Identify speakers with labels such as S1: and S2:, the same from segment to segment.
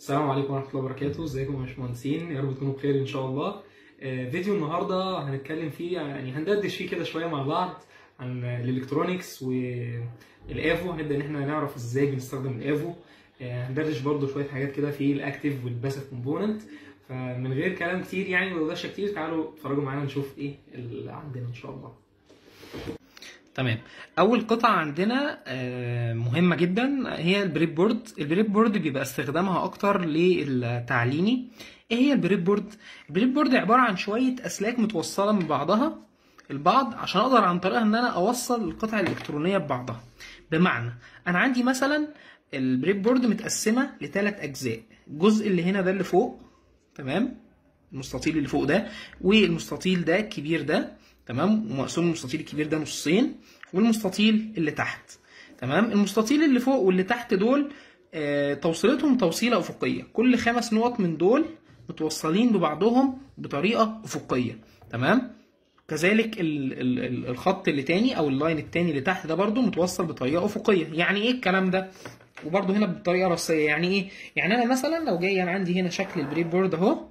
S1: السلام عليكم ورحمة الله وبركاته، ازيكم يا باشمهندسين؟ يا رب تكونوا بخير إن شاء الله. آه، فيديو النهارده هنتكلم فيه يعني هندردش فيه كده شوية مع بعض عن الإلكترونيكس والإيفو، هنبدأ إن إحنا نعرف إزاي بنستخدم الإيفو. آه، هندردش برضه شوية حاجات كده في الأكتيف والباسيف كومبوننت. فمن غير كلام كتير يعني ودردشة كتير تعالوا اتفرجوا معانا نشوف إيه اللي عندنا إن شاء الله. تمام اول قطعه عندنا آه، مهمه جدا هي البريد بورد البريد بورد بيبقى استخدامها اكتر للتعليمي ايه هي البريد بورد البريد بورد عباره عن شويه اسلاك متوصله من بعضها البعض عشان اقدر عن طريقها ان انا اوصل القطع الالكترونيه ببعضها بمعنى انا عندي مثلا البريد بورد متقسمه لثلاث اجزاء الجزء اللي هنا ده اللي فوق تمام المستطيل اللي فوق ده والمستطيل ده الكبير ده تمام ومقسوم المستطيل الكبير ده نصين والمستطيل اللي تحت تمام المستطيل اللي فوق واللي تحت دول آه توصيلتهم توصيله افقيه كل خمس نقط من دول متوصلين ببعضهم بطريقه افقيه تمام كذلك ال ال ال الخط اللي تاني او اللاين التاني اللي تحت ده برضو متوصل بطريقه افقيه يعني ايه الكلام ده وبرضو هنا بطريقه راسيه يعني ايه يعني انا مثلا لو جاي انا عندي هنا شكل البريد بورد اهو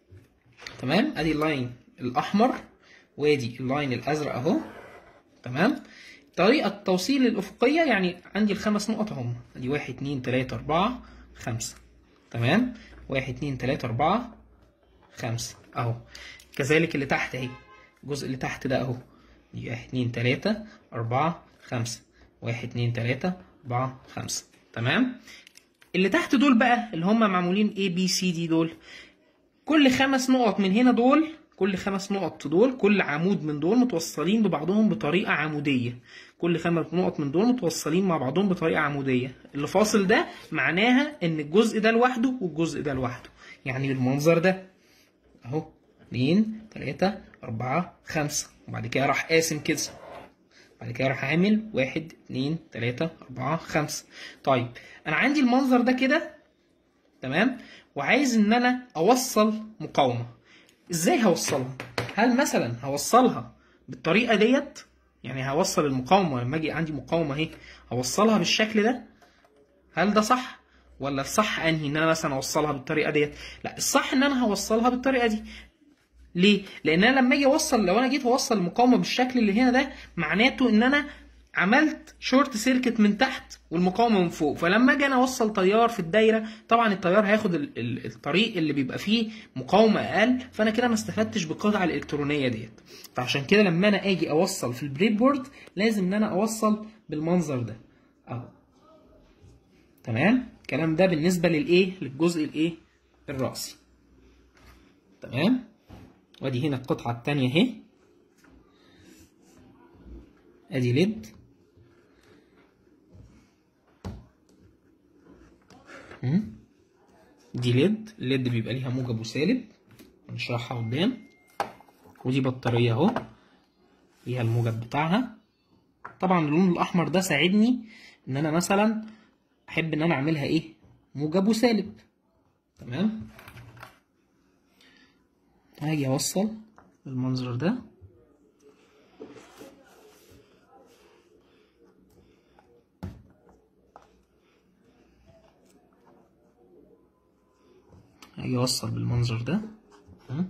S1: تمام ادي اللاين الاحمر وادي اللاين الازرق اهو تمام طريقة التوصيل الأفقية يعني عندي الخمس نقط اهم ادي واحد اتنين تلاتة أربعة خمسة تمام واحد اتنين تلاتة أربعة خمسة أهو كذلك اللي تحت أهي الجزء اللي تحت ده أهو دي واحد اتنين تلاتة أربعة خمسة واحد اتنين تلاتة أربعة خمسة تمام اللي تحت دول بقى اللي هم معمولين A B C D دول كل خمس نقط من هنا دول كل خمس نقط دول كل عمود من دول متوصلين ببعضهم بطريقة عمودية كل خمس نقط من دول متوصلين مع بعضهم بطريقة عمودية اللي فاصل ده معناها ان الجزء ده لوحده والجزء ده لوحده يعني بالمنظر ده اهو اتنين تلاتة أربعة خمسة وبعد كده راح قاسم كده بعد كده راح عامل واحد اتنين تلاتة أربعة خمسة طيب أنا عندي المنظر ده كده تمام وعايز إن أنا أوصل مقاومة ازاي هوصلها هل مثلا هوصلها بالطريقه ديت يعني هوصل المقاومه لما اجي عندي مقاومه اهي هوصلها بالشكل ده هل ده صح ولا الصح انهي ان انا مثلا اوصلها بالطريقه ديت لا الصح ان انا هوصلها بالطريقه دي ليه لان انا لما اجي اوصل لو انا جيت اوصل المقاومه بالشكل اللي هنا ده معناته ان انا عملت شورت سيركت من تحت والمقاومه من فوق فلما اجي انا اوصل تيار في الدايره طبعا التيار هياخد ال- ال- الطريق اللي بيبقى فيه مقاومه اقل فانا كده ما استفدتش بالقطعه الالكترونيه ديت فعشان كده لما انا اجي اوصل في البريد بورد لازم ان انا اوصل بالمنظر ده اهو تمام الكلام ده بالنسبه للايه للجزء الايه الراسي تمام وادي هنا القطعه الثانيه اهي ادي ليد مم. دي ليد الليد بيبقى ليها موجب وسالب هنشرحها قدام ودي بطارية اهو ليها الموجب بتاعها طبعا اللون الاحمر ده ساعدني ان انا مثلا احب ان انا اعملها ايه موجب وسالب تمام هاجي اوصل بالمنظر ده هاجي اوصل بالمنظر ده ها.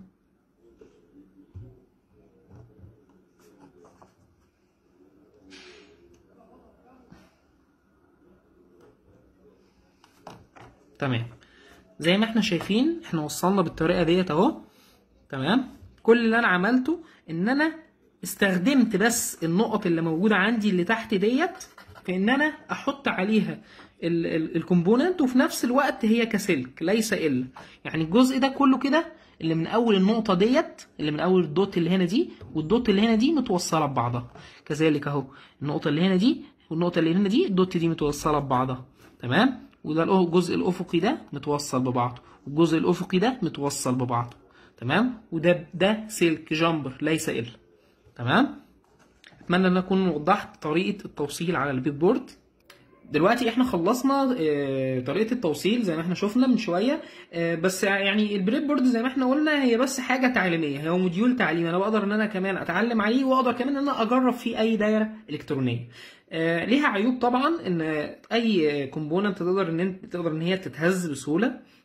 S1: تمام زي ما احنا شايفين احنا وصلنا بالطريقه ديت اهو تمام كل اللي انا عملته ان انا استخدمت بس النقط اللي موجوده عندي اللي تحت ديت في ان انا احط عليها الكومبوننت وفي نفس الوقت هي كسلك ليس الا يعني الجزء ده كله كده اللي من اول النقطه ديت اللي من اول الدوت اللي هنا دي والدوت اللي هنا دي متوصله ببعضها كذلك اهو النقطه اللي هنا دي والنقطه اللي هنا دي الدوت دي متوصله ببعضها تمام وده الأه- الجزء الافقي ده متوصل ببعضه والجزء الافقي ده متوصل ببعضه تمام وده ده سلك جامبر ليس الا تمام اتمنى ان اكون وضحت طريقه التوصيل على البيت بورد دلوقتي احنا خلصنا آه، طريقه التوصيل زي ما احنا شفنا من شويه آه، بس يعني البريد بورد زي ما احنا قلنا هي بس حاجه تعليميه هو موديول تعليمي انا بقدر ان انا كمان اتعلم عليه واقدر كمان ان انا اجرب فيه اي دايره الكترونيه آه، ليها عيوب طبعا ان اي كومبوننت تقدر ان انت تقدر ان هي تتهز بسهوله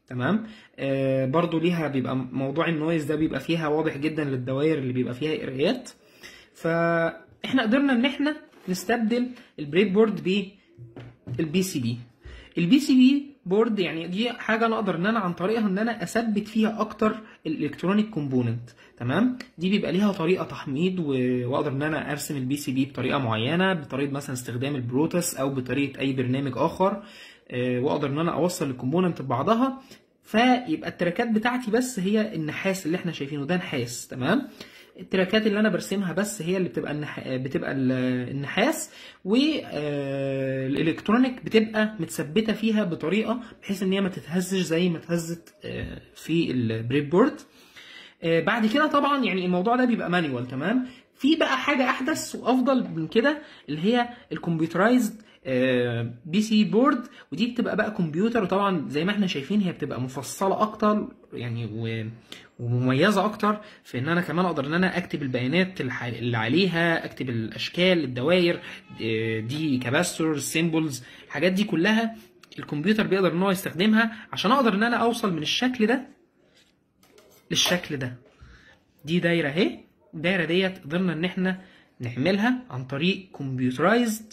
S1: تمام آه برضو ليها بيبقى موضوع النويز ده بيبقى فيها واضح جدا للدوائر اللي بيبقى فيها قرايات فاحنا قدرنا ان احنا نستبدل البريد بورد بالبي سي بي البي سي بي بورد يعني دي حاجه انا اقدر ان انا عن طريقها ان انا اثبت فيها اكتر الالكترونيك كومبوننت تمام دي بيبقى ليها طريقه تحميض و- واقدر ان انا ارسم البي سي بي بطريقه معينه بطريقه مثلا استخدام البروتوس او بطريقه اي برنامج اخر آه، واقدر ان انا اوصل الكومبوننت ببعضها فيبقى التراكات بتاعتي بس هي النحاس اللي احنا شايفينه ده نحاس تمام التراكات اللي انا برسمها بس هي اللي بتبقى النح... بتبقى ال- النحاس والالكترونيك بتبقى متثبته فيها بطريقه بحيث ان هي ما تتهزش زي ما اتهزت آه، في البريد بورد آه، بعد كده طبعا يعني الموضوع ده بيبقى مانيوال تمام في بقى حاجه احدث وافضل من كده اللي هي الكمبيوترايزد بي سي بورد ودي بتبقى بقى كمبيوتر وطبعا زي ما احنا شايفين هي بتبقى مفصله اكتر يعني و... ومميزه اكتر في ان انا كمان اقدر ان انا اكتب البيانات الح- اللي عليها اكتب الاشكال الدوائر آه، دي كاباستور سيمبلز الحاجات دي كلها الكمبيوتر بيقدر ان هو يستخدمها عشان اقدر ان انا اوصل من الشكل ده للشكل ده دي دايره اهي الدايره ديت قدرنا ان احنا نعملها عن طريق كمبيوترايزد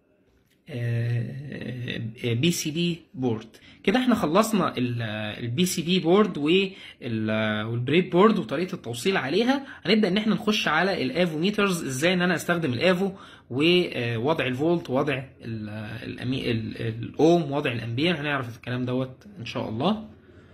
S1: بي سي بي بورد كده احنا خلصنا البي سي بي بورد والبريد بورد وطريقه التوصيل عليها هنبدا ان احنا نخش على الافو ميترز ازاي ان انا استخدم الافو ووضع الفولت وضع ال- الأمي- ال- الاوم وضع الامبير هنعرف الكلام دوت ان شاء الله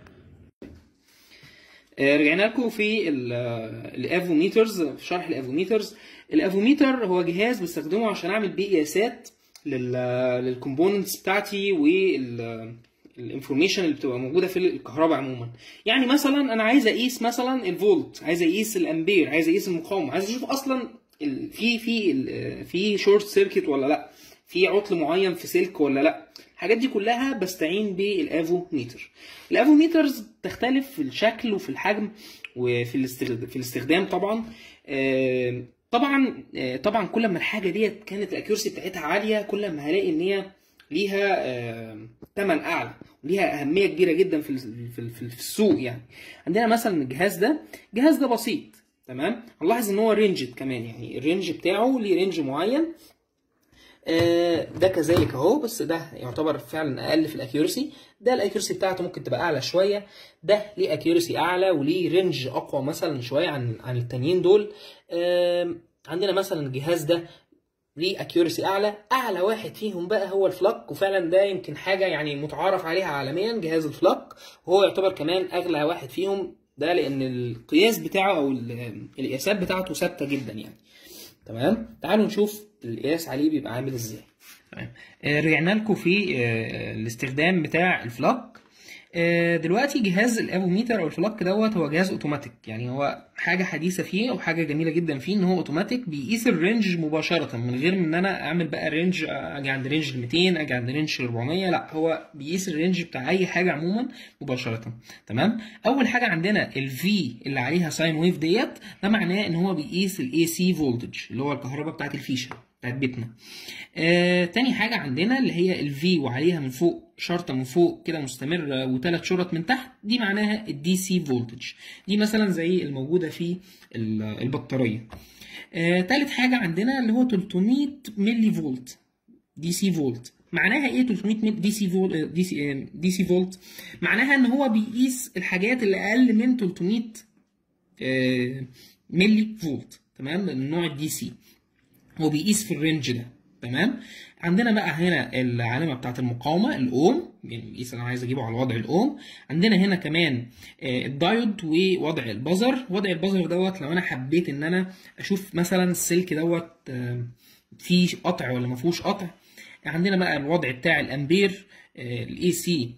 S1: آه، رجعنا لكم في ال- الافوميترز في شرح الافوميترز الافوميتر هو جهاز بستخدمه عشان اعمل بيه قياسات للكومبوننتس بتاعتي والانفورميشن اللي بتبقى موجوده في الكهرباء عموما يعني مثلا انا عايز اقيس مثلا الفولت عايز اقيس الامبير عايز اقيس المقاومه عايز اشوف اصلا ال- في في ال- في شورت سيركت ولا لا في عطل معين في سلك ولا لا الحاجات دي كلها بستعين بالافو ميتر الافو ميترز تختلف في الشكل وفي الحجم وفي الاستخدام في الاستخدام طبعا آه، طبعا آه، طبعا كل ما الحاجه ديت كانت الاكيورسي بتاعتها عاليه كل ما هلاقي ان هي ليها آه، ثمن اعلى وليها اهميه كبيره جدا في ال- في ال- في السوق يعني عندنا مثلا الجهاز ده الجهاز ده بسيط تمام هنلاحظ ان هو رينجد كمان يعني الرينج بتاعه ليه رينج معين آه، ده كذلك اهو بس ده يعتبر فعلا اقل في الاكيورسي ده الاكيورسي بتاعته ممكن تبقى اعلى شويه ده ليه اكيورسي اعلى وليه رينج اقوى مثلا شويه عن عن التانيين دول آم، عندنا مثلا الجهاز ده ليه اكيورسي اعلى اعلى واحد فيهم بقى هو الفلك وفعلا ده يمكن حاجه يعني متعارف عليها عالميا جهاز الفلك وهو يعتبر كمان اغلى واحد فيهم ده لان القياس بتاعه او ال- القياسات بتاعته ثابته جدا يعني تمام تعالوا نشوف القياس عليه بيبقى عامل ازاي تمام آه، رجعنا لكم في آه، الاستخدام بتاع الفلك آه، دلوقتي جهاز الافوميتر او الفلك دوت هو جهاز اوتوماتيك يعني هو حاجه حديثه فيه او حاجه جميله جدا فيه ان هو اوتوماتيك بيقيس الرينج مباشره من غير من ان انا اعمل بقى رينج اجي عند رينج ال 200 اجي عند رينج ال 400 لا هو بيقيس الرينج بتاع اي حاجه عموما مباشره تمام اول حاجه عندنا الفي اللي عليها ساين ويف ديت ده معناه ان هو بيقيس الاي سي فولتج اللي هو الكهرباء بتاعت الفيشه بتاعت بيتنا آه، تاني حاجة عندنا اللي هي الفي وعليها من فوق شرطة من فوق كده مستمرة وثلاث شرط من تحت دي معناها الدي سي فولتج دي مثلا زي الموجودة في ال- البطارية آه، تالت حاجة عندنا اللي هو 300 ملي فولت دي سي فولت معناها ايه 300 ملي دي سي فولت دي سي آه، دي سي فولت معناها ان هو بيقيس الحاجات اللي اقل من 300 آه، ملي فولت تمام من نوع الدي سي هو بيقيس في الرينج ده تمام عندنا بقى هنا العلامه بتاعت المقاومه الاوم يعني بيقيس انا عايز اجيبه على وضع الاوم عندنا هنا كمان آه، الدايود ووضع البزر وضع البزر دوت لو انا حبيت ان انا اشوف مثلا السلك دوت آه، فيه قطع ولا ما فيهوش قطع عندنا بقى الوضع بتاع الامبير الاي سي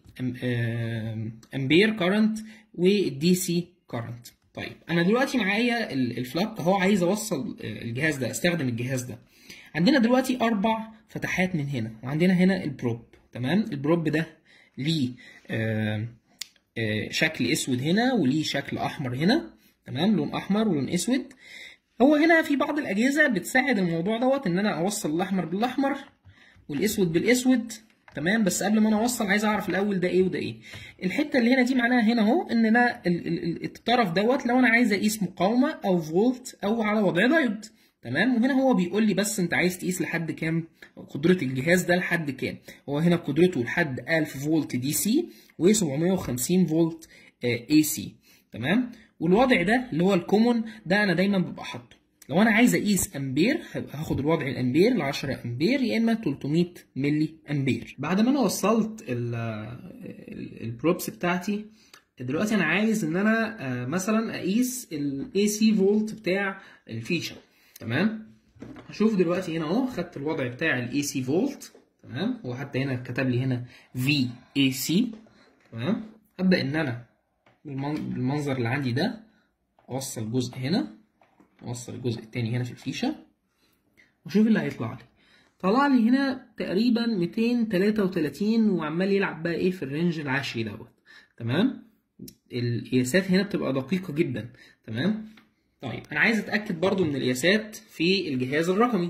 S1: امبير كارنت والدي سي كارنت طيب انا دلوقتي معايا ال- الفلك اهو عايز اوصل آه، الجهاز ده استخدم الجهاز ده عندنا دلوقتي اربع فتحات من هنا وعندنا هنا البروب تمام البروب ده ليه آه، آه، شكل اسود هنا وليه شكل احمر هنا تمام لون احمر ولون اسود هو هنا في بعض الاجهزه بتساعد الموضوع دوت ان انا اوصل الاحمر بالاحمر والاسود بالاسود
S2: تمام بس قبل ما انا اوصل عايز اعرف الاول ده ايه وده ايه الحته اللي هنا دي معناها هنا اهو ان ده ال- ال- ال- الطرف دوت لو انا عايز اقيس مقاومه او فولت او على وضع دايود تمام وهنا هو بيقول لي بس انت عايز تقيس لحد كام قدره الجهاز ده لحد كام هو هنا قدرته لحد 1000 فولت دي سي و750 فولت اي سي تمام والوضع ده اللي هو الكومون ده انا دايما ببقى حاطه لو انا عايز اقيس امبير هبقى هاخد الوضع الامبير ل 10 امبير يا اما 300 ملي امبير بعد ما انا وصلت ال- ال- البروبس بتاعتي دلوقتي انا عايز ان انا آه، مثلا اقيس الاي سي فولت بتاع الفيشه تمام هشوف دلوقتي هنا اهو خدت الوضع بتاع الاي سي فولت تمام هو حتى هنا كتب لي هنا في اي سي تمام هبدا ان انا بالمن- بالمنظر اللي عندي ده اوصل جزء هنا اوصل الجزء التاني هنا في الفيشه واشوف اللي هيطلع لي طلع لي هنا تقريبا 233 وعمال يلعب بقى ايه في الرينج العشري دوت تمام القياسات هنا بتبقى دقيقة جدا تمام طيب انا عايز اتاكد برضو من القياسات في الجهاز الرقمي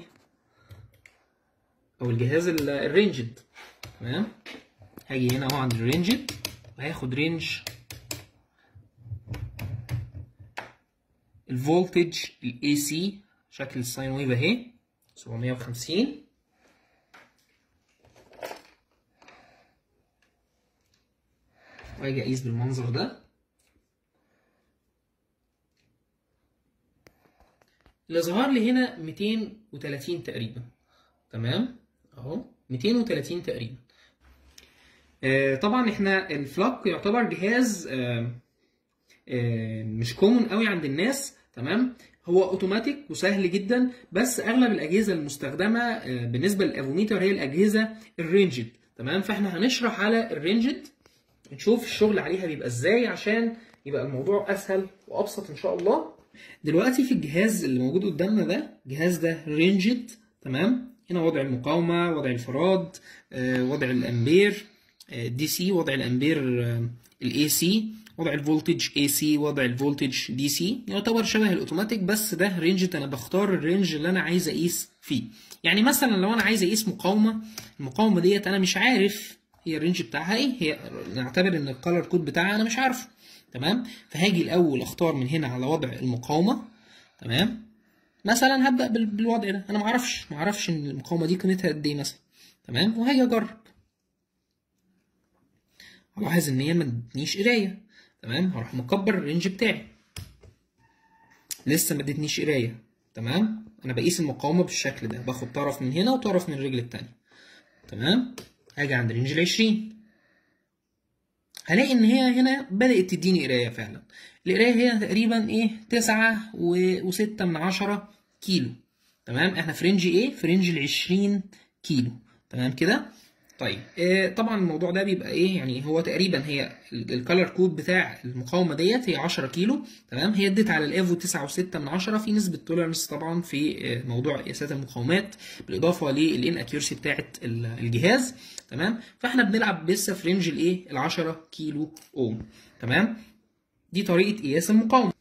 S2: او الجهاز ال- الرينجد تمام هاجي هنا اهو عند الرينجد وهاخد رينج الفولتج الاي سي شكل الساين ويف اهي 750 واجي اقيس بالمنظر ده اللي ظهر لي هنا 230 تقريبا تمام اهو 230 تقريبا آه طبعا احنا الفلاك يعتبر جهاز آه آه مش كومون قوي عند الناس تمام هو اوتوماتيك وسهل جدا بس اغلب الاجهزه المستخدمه آه بالنسبه للافوميتر هي الاجهزه الرينجد تمام فاحنا هنشرح على الرينجد نشوف الشغل عليها بيبقى ازاي عشان يبقى الموضوع اسهل وابسط ان شاء الله دلوقتي في الجهاز اللي موجود قدامنا ده الجهاز ده رينجد تمام هنا وضع المقاومه وضع الفراد آه، وضع الامبير دي سي وضع الامبير الاي سي وضع الفولتج اي سي وضع الفولتج دي سي يعتبر شبه الاوتوماتيك بس ده رينج انا بختار الرينج اللي انا عايز اقيس فيه يعني مثلا لو انا عايز اقيس مقاومه المقاومه ديت انا مش عارف هي الرينج بتاعها ايه هي نعتبر ان الكالر كود بتاعها انا مش عارفه تمام فهاجي الاول اختار من هنا على وضع المقاومه تمام مثلا هبدا بال- بالوضع ده انا ما اعرفش ما اعرفش ان المقاومه دي قيمتها قد ايه مثلا تمام وهاجي اجرب هلاحظ ان هي ما ادتنيش قرايه تمام هروح مكبر الرينج بتاعي لسه ما ادتنيش قرايه تمام انا بقيس المقاومه بالشكل ده باخد طرف من هنا وطرف من الرجل التانية تمام هاجي عند رينج ال 20 هلاقي ان هي هنا بدات تديني قرايه فعلا القرايه هي تقريبا ايه تسعة و- وستة من عشرة كيلو تمام احنا في رينج ايه في رينج ال 20 كيلو تمام كده طيب آه طبعا الموضوع ده بيبقى ايه يعني هو تقريبا هي الكالر كود بتاع المقاومه ديت هي 10 كيلو تمام هي ادت على الايفو 9.6 من 10 في نسبه توليرنس طبعا في آه، موضوع قياسات المقاومات بالاضافه للان اكيورسي بتاعه ال- الجهاز تمام فاحنا بنلعب لسه في رينج الايه ال 10 كيلو اوم تمام دي طريقه قياس المقاومه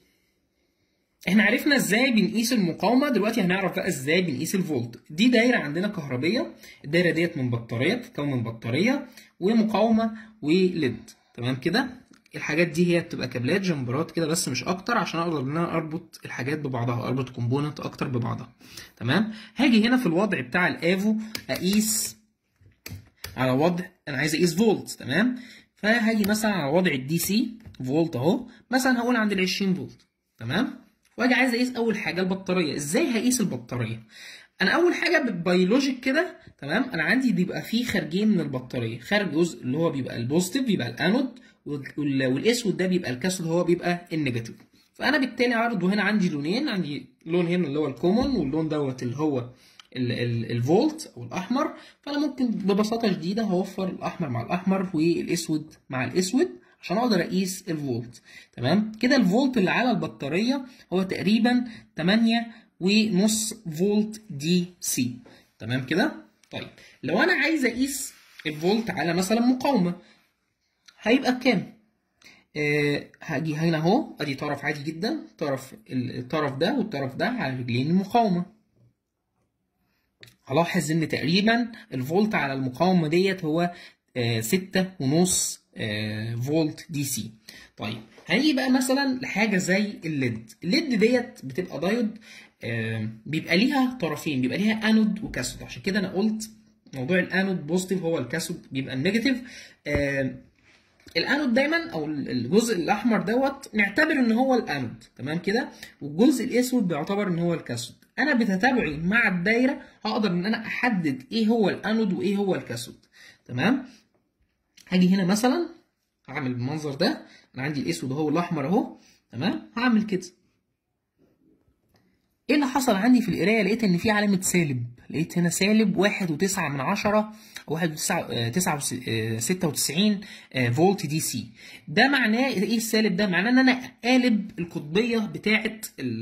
S2: احنا عرفنا ازاي بنقيس المقاومه دلوقتي هنعرف بقى ازاي بنقيس الفولت دي دايره عندنا كهربيه الدايره ديت من بطاريه بتتكون من بطاريه ومقاومه وليد تمام كده الحاجات دي هي بتبقى كابلات جمبرات كده بس مش اكتر عشان اقدر ان انا اربط الحاجات ببعضها اربط كومبوننت اكتر ببعضها تمام هاجي هنا في الوضع بتاع الافو اقيس على وضع انا عايز اقيس فولت تمام فهاجي مثلا على وضع الدي سي فولت اهو مثلا هقول عند ال 20 فولت تمام واجي عايز اقيس اول حاجه البطاريه ازاي هقيس البطاريه انا اول حاجه بيولوجيك كده تمام انا عندي بيبقى فيه خارجين من البطاريه خارج جزء اللي هو بيبقى البوزيتيف بيبقى الانود وال- والاسود ده بيبقى الكاثود هو بيبقى النيجاتيف فانا بالتالي عرضه هنا عندي لونين عندي لون هنا اللي هو الكومون واللون دوت اللي هو ال- ال- الفولت او الاحمر فانا ممكن ببساطه شديده هوفر الاحمر مع الاحمر والاسود مع الاسود عشان اقدر اقيس الفولت تمام كده الفولت اللي على البطاريه هو تقريبا 8 ونص فولت دي سي تمام كده طيب لو انا عايز اقيس الفولت على مثلا مقاومه هيبقى بكام آه هاجي هنا اهو ادي طرف عادي جدا طرف الطرف ده والطرف ده على رجلين المقاومه هلاحظ ان تقريبا الفولت على المقاومه ديت هو آه، ستة ونص آه، فولت دي سي طيب هنيجي بقى مثلا لحاجه زي الليد الليد ديت بتبقى دايود آه، بيبقى ليها طرفين بيبقى ليها انود وكاثود عشان كده انا قلت موضوع الانود بوزيتيف هو الكاثود بيبقى النيجاتيف آه، الانود دايما او الجزء الاحمر دوت نعتبر ان هو الانود تمام كده والجزء الاسود بيعتبر ان هو الكاثود انا بتتابعي مع الدايره هقدر ان انا احدد ايه هو الانود وايه هو الكاثود تمام هاجي هنا مثلا هعمل بالمنظر ده انا عندي الاسود اهو والاحمر اهو تمام هعمل كده ايه اللي حصل عندي في القرايه لقيت ان في علامه سالب لقيت هنا سالب واحد وتسعة من عشرة واحد وتسعة تسعة ستة وتسعين فولت دي سي ده معناه ايه السالب ده معناه ان انا قالب القطبيه بتاعه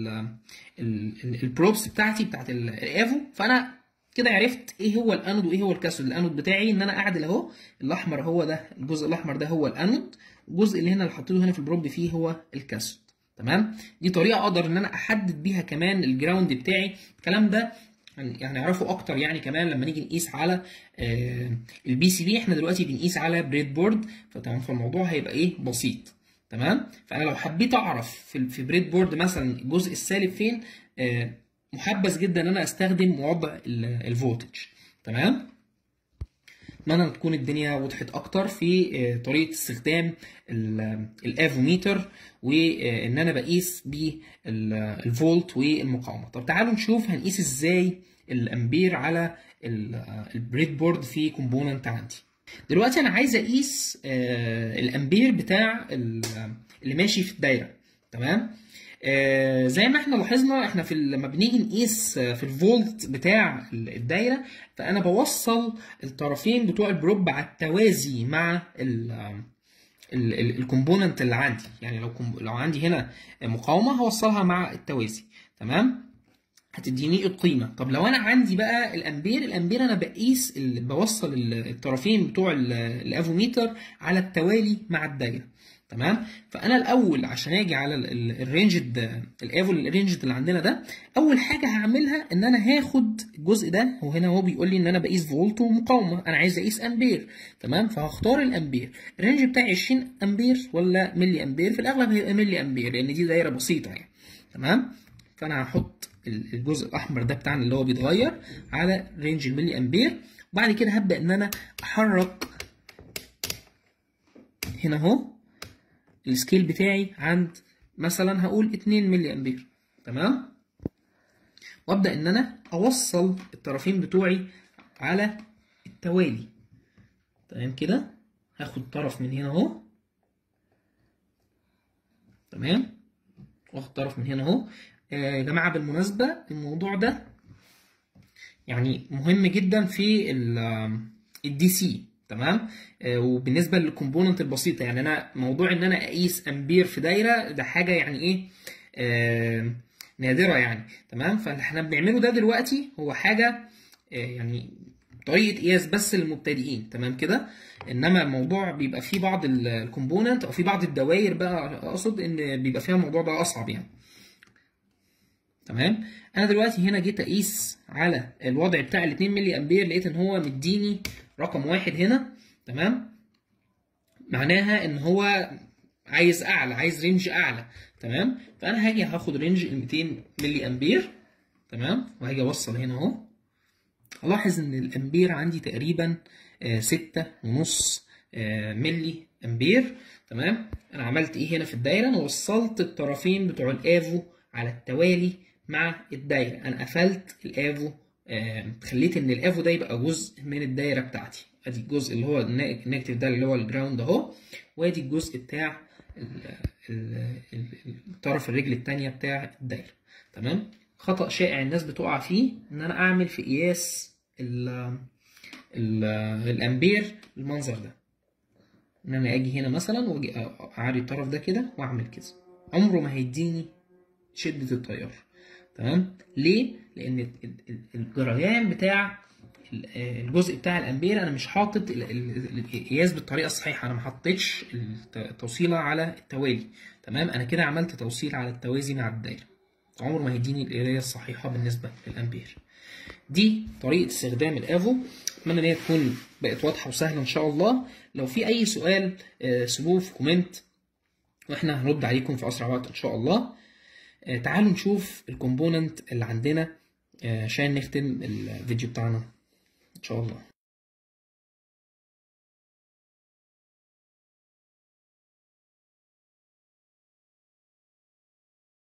S2: البروبس بتاعتي بتاعت الايفو فانا كده عرفت ايه هو الانود وايه هو الكاثود الانود بتاعي ان انا اعدل اهو الاحمر هو ده الجزء الاحمر ده هو الانود الجزء اللي هنا اللي حطيته هنا في البروب فيه هو الكاثود تمام دي طريقه اقدر ان انا احدد بيها كمان الجراوند بتاعي الكلام ده يعني نعرفه اكتر يعني كمان لما نيجي نقيس على البي سي بي احنا دلوقتي بنقيس على بريد بورد فتمام فالموضوع هيبقى ايه بسيط تمام فانا لو حبيت اعرف في في بريد بورد مثلا الجزء السالب فين آه، محبذ جدا ان انا استخدم وضع الفولتج تمام اتمنى ان تكون الدنيا وضحت اكتر في آه، طريقه استخدام ال- الافوميتر وان انا بقيس بالفولت والمقاومه طب تعالوا نشوف هنقيس ازاي الامبير على البريد بورد في كومبوننت عندي دلوقتي انا عايز اقيس آه، الامبير بتاع ال- اللي ماشي في الدايره تمام آه، زي ما احنا لاحظنا احنا في ال- لما بنيجي نقيس آه، في الفولت بتاع ال- الدايره فانا بوصل الطرفين بتوع البروب على التوازي مع ال الكومبوننت اللي عندي يعني لو كم- لو عندي هنا مقاومه هوصلها مع التوازي تمام هتديني القيمه طب لو انا عندي بقى الامبير الامبير انا بقيس ال- بوصل ال- الطرفين بتوع ال- الافوميتر على التوالي مع الدايره تمام فانا الاول عشان اجي على الرينج الافو الرينج اللي عندنا ده اول حاجه هعملها ان انا هاخد الجزء ده وهنا هو بيقول لي ان انا بقيس فولت ومقاومه انا عايز اقيس امبير تمام فهختار الامبير الرينج بتاعي 20 امبير ولا ملي امبير في الاغلب هيبقى ملي امبير لان دي دايره بسيطه يعني تمام فانا هحط ال- الجزء الاحمر ده بتاعنا اللي هو بيتغير على رينج الملي امبير وبعد كده هبدا ان انا احرك هنا اهو السكيل بتاعي عند مثلا هقول 2 ملي امبير تمام وابدا ان انا اوصل الطرفين بتوعي على التوالي تمام كده هاخد طرف من هنا اهو تمام واخد طرف من هنا اهو آه، يا جماعه بالمناسبه الموضوع ده يعني مهم جدا في الدي سي تمام آه، وبالنسبه للكومبوننت البسيطه يعني انا موضوع ان انا اقيس امبير في دايره ده حاجه يعني ايه آه، نادره يعني تمام فاللي احنا بنعمله ده دلوقتي هو حاجه آه، يعني طريقه قياس بس للمبتدئين تمام كده انما الموضوع بيبقى فيه بعض الكومبوننت او في بعض الدوائر بقى اقصد ان بيبقى فيها الموضوع ده اصعب يعني تمام انا دلوقتي هنا جيت اقيس على الوضع بتاع ال 2 ملي امبير لقيت ان هو مديني رقم واحد هنا تمام معناها ان هو عايز اعلى عايز رينج اعلى تمام فانا هاجي هاخد رينج ال 200 ملي امبير تمام وهاجي اوصل هنا اهو الاحظ ان الامبير عندي تقريبا آه، ستة ونص آه، ملي امبير تمام انا عملت ايه هنا في الدايره انا وصلت الطرفين بتوع الافو على التوالي مع الدايره انا قفلت الافو آه، خليت ان الافو ده يبقى جزء من الدايره بتاعتي ادي الجزء اللي هو النا- النيجاتيف ده اللي هو الجراوند اهو وادي الجزء بتاع ال- ال- ال- الطرف الرجل التانية بتاع الدايره تمام خطأ شائع الناس بتقع فيه ان انا اعمل في قياس ال ال الامبير بالمنظر ده ان انا اجي هنا مثلا واجي اعري الطرف ده كده واعمل كده عمره ما هيديني شدة التيار تمام ليه لان ال- ال- الجريان بتاع ال- الجزء بتاع الامبير انا مش حاطط ال- ال- القياس بالطريقه الصحيحه انا ما حطيتش الت- التوصيله على التوالي تمام انا كده عملت توصيل على التوازي مع الدايره عمره ما هيديني القرايه الصحيحه بالنسبه للامبير دي طريقه استخدام الافو اتمنى ان هي تكون بقت واضحه وسهله ان شاء الله لو في اي سؤال آه، سيبوه في كومنت واحنا هنرد عليكم في اسرع وقت ان شاء الله آه، تعالوا نشوف الكومبوننت اللي عندنا آه، عشان نختم الفيديو بتاعنا ان شاء الله